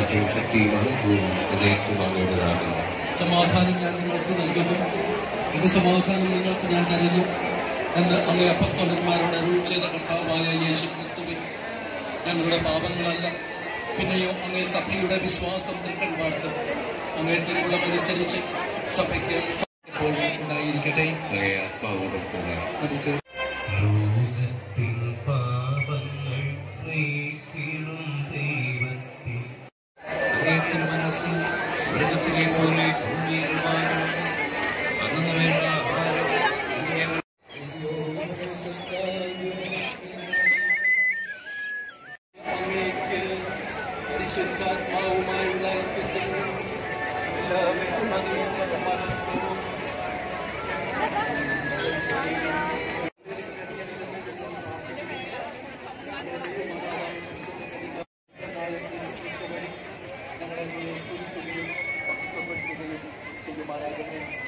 രാജ്യവും ശക്തിയും മഹത്വവും എന്നേക്കും അങ്ങോട്ടതാകുന്നു സമാധാനം ഞാൻ നിങ്ങൾക്ക് നൽകുന്നു എന്റെ സമാധാനം നിങ്ങൾക്ക് ഞാൻ തരുന്നു എന്ന് അങ്ങേ അപ്പസ്തോലന്മാരോട് അരുൾ ചെയ്ത കർത്താവായ യേശു ക്രിസ്തുവിൻ ഞങ്ങളുടെ പാപങ്ങളല്ല പിന്നെയോ അങ്ങേ സഭയുടെ വിശ്വാസം തൃക്കൺ വാർത്ത് അങ്ങേ തിരുവുള്ളമനുസരിച്ച് സഭയ്ക്ക് എപ്പോഴും ഉണ്ടായിരിക്കട്ടെ അങ്ങേ ആത്മാവോടും കൂടെ നമുക്ക് ലോകത്തിൻ പാപങ്ങൾ നീക്കിടും ദൈവത്തിൽ അങ്ങേക്ക് മനസ്സിൽ സ്വർഗത്തിലെ പോലെ ഭൂമിയിൽ വാഴുന്നു അന്നു വേണ്ട ആഹാരം ഇന്ന് ഞങ്ങൾ അങ്ങേക്ക് പരിശുദ്ധാത്മാവുമായുള്ള ഐക്യത്തിൽ എല്ലാ ബഹുമതിയും ബഹുമാനവും ചെയ്യുമാറാകട്ടെ